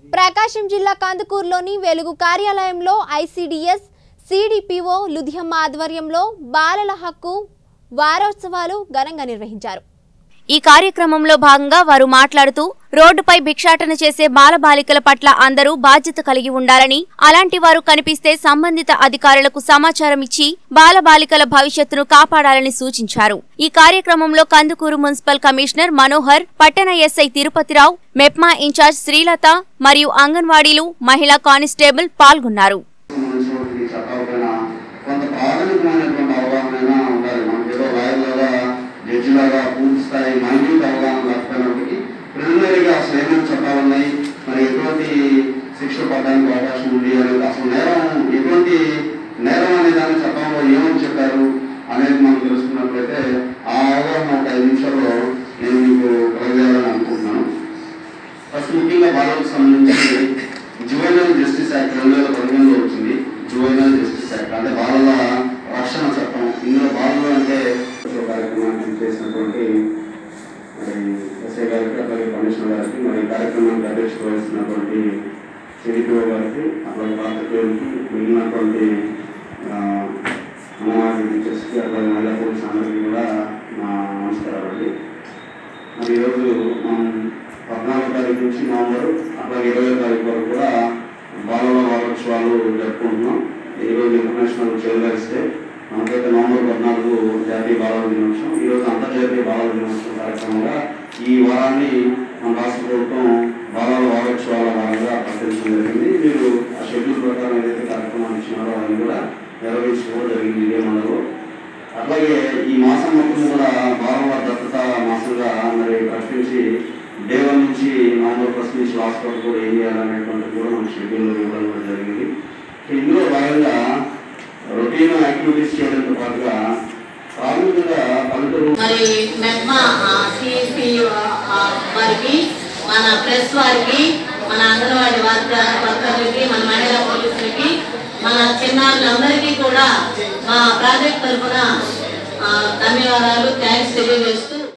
ప్రకాశం జిల్లా కందుకూరులోని వెలుగు కార్యాలయంలో ఐసీడీఎస్ సిడిపిఓ లుధియమ్మ ఆధ్వర్యంలో బాలల హక్కు వారోత్సవాలు ఘనంగా నిర్వహించారు ఈ కార్యక్రమంలో భాగంగా వారు మాట్లాడుతూ రోడ్డుపై భిక్షాటన చేసే బాలబాలికల పట్ల అందరూ బాధ్యత కలిగి ఉండాలని అలాంటి వారు కనిపిస్తే సంబంధిత అధికారులకు సమాచారం ఇచ్చి బాలబాలికల భవిష్యత్తును కాపాడాలని సూచించారు ఈ కార్యక్రమంలో కందుకూరు మున్సిపల్ కమిషనర్ మనోహర్ పట్టణ SI Tirupatirao MEPMA incharge Srilatha మరియు అంగన్వాడీలు మహిళా కానిస్టేబుల్ పాల్గొన్నారు సంబంధించినటువంటి చట్టాలపైన కొంత ప్రాథమికమైనటువంటి అవగాహన ఉండాలి మనకి ఏదో లాయర్లాగా జడ్జిలాగా పూర్తి స్థాయి మైన్యూట్ అవగాహన లేకపోయినప్పటికీ ప్రిలిమినరీగా అసలు ఏమేమి చట్టాలు ఉన్నాయి మరి ఎటువంటి శిక్ష పడడానికి అవకాశం ఉంది అనేది అసలు నేరం ఎటువంటి నేరం అనే దాని చట్టంలో ఏమని చెప్పారు అనేది మనం తెలుసుకున్నట్లయితే ఆ అవగాహన ఒక ఐదు నిమిషాల్లో నేను మీకు కలగజేయాలని అనుకుంటున్నాను ఫస్ట్ ముఖ్యంగా బాలలకు సంబంధించి జువైనల్ జస్టిస్ యాక్ట్ రెండు వేల పదిహేనులో వచ్చింది జువైనల్ జస్టిస్ యాక్ట్ అంటే బాలల రక్షణ చట్టం ఇందులో బాలలు అంటే ఒక కార్యక్రమాన్ని చేసినటువంటి మరి ఎస్ఐ గారికి అట్లాగే కమిషనర్ గారికి మరి ఈ కార్యక్రమానికి అధ్యక్షత వహిస్తున్నటువంటి సిడిపిఓ గారికి అట్లాగే పాత్రికేయులకి మిగిలినటువంటి ఆ, అమ్మవారి టీచర్స్కి అట్లాగే మహిళా పోలీస్ అందరికీ కూడా నా నమస్కారాలు అండి మరి ఈరోజు మనం పద్నాలుగో తారీఖు నుంచి నవంబర్ అట్లాగే ఇరవై తారీఖు వరకు కూడా బాలల వారోత్సవాలు జరుపుకుంటున్నాం ఈరోజు ఇంటర్నేషనల్ చైల్డ్ రైట్స్ డే మనకైతే నవంబర్ పద్నాలుగు జాతీయ బాలల దినోత్సవం ఈరోజు అంతర్జాతీయ బాలల దినోత్సవం కార్యక్రమంగా ఈ వారాన్ని మన రాష్ట్ర ప్రభుత్వం బాలల వారోత్సవాల వారంగా ప్రకటించడం జరిగింది మీరు ఆ షెడ్యూల్ ప్రకారం ఏదైతే కార్యక్రమాలు ఇచ్చినారో అవన్నీ కూడా నిర్వహించుకోవడం జరిగింది ఇదే మనలో అట్లాగే ఈ మాసం మొత్తం కూడా బాలల దత్తత మాసంగా మరి ప్రకటించి డే వన్ నుంచి నవంబర్ ఫస్ట్ నుంచి లాస్ట్ వరకు కూడా ఏం చేయాలనేటువంటిది కూడా మన షెడ్యూల్ ఇవ్వడం కూడా జరిగింది ఇందులో భాగంగా రొటీన్ యాక్టివిటీస్ చేయడంతో పాటుగా ప్రాథమికంగా పల్లెటూరు మరి మెప్మా సిపి వారికి మన ప్రెస్ వారికి మన అంగన్వాడీ వర్క వర్కర్లకి మన మహిళా పోలీసులకి మన చిన్నారులందరికీ కూడా మా ప్రాజెక్ట్ తరఫున ధన్యవాదాలు థ్యాంక్స్ తెలియజేస్తూ